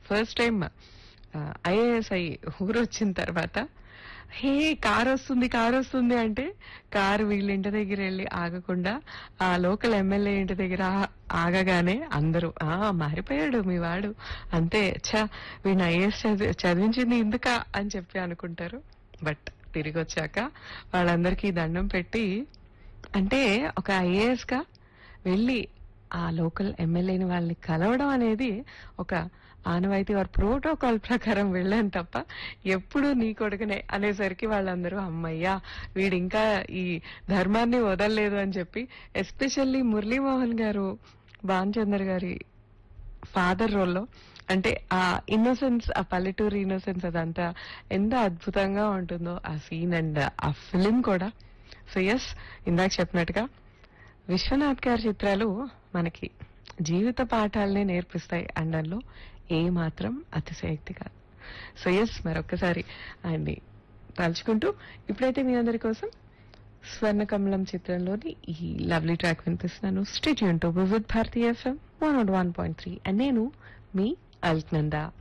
first time IAS అయ్యి ఊరు వచ్చిన తర్వాత హే కార్ వస్తుంది కార్ వస్తుంది అంటే కారు వీళ్ళ ఇంటి దగ్గర వెళ్ళి ఆగకుండా ఆ లోకల్ ఎమ్మెల్యే ఇంటి దగ్గర ఆ- ఆగగానే అందరూ ఆ మారిపోయాడు మీ వాడు అంతే ఛా వీడిని ఐఏఎస్ చదివించింది ఇందుకా అని చెప్పి అనుకుంటారు బట్ తిరిగి వచ్చాక వాళ్ళందరికీ దండం పెట్టి అంటే ఒక ఐఏఎస్ గా వెళ్ళి ఆ లోకల్ ఎమ్మెల్యేని వాళ్ళని కలవడం అనేది ఒక ఆనవాయితీ వారి ప్రోటోకాల్ ప్రకారం వెళ్ళాను తప్ప ఎప్పుడు నీ కొడుకునే అనేసరికి వాళ్ళందరూ అమ్మయ్యా వీడు ఇంకా ఈ ధర్మాన్ని వదలలేదు అని చెప్పి ఎస్పెషల్లీ మురళీమోహన్ గారు భానుచందర్ గారి ఫాదర్ రోల్లో అంటే ఆ ఇన్నోసెన్స్ ఆ పల్లెటూరు ఇన్నోసెన్స్ అదంతా ఎంత అద్భుతంగా ఉంటుందో ఆ సీన్ అండ్ ఆ ఫిలిం కూడా సో ఎస్ ఇందాక చెప్పినట్టుగా విశ్వనాథ్ గారి చిత్రాలు మనకి జీవిత పాఠాలనే నేర్పిస్తాయి అనడంలో ఏ మాత్రం అతిశయక్తి కాదు సో ఎస్ మరొక్కసారి ఆయన్ని తలుచుకుంటూ ఇప్పుడైతే మీ అందరి కోసం స్వర్ణ కమలం చిత్రంలోని ఈ లవ్లీ ట్రాక్ వినిపిస్తున్నాను స్టేట్ యూన్ to Vividh Bharati FM one one point three and నేను మీ అల్క్నందా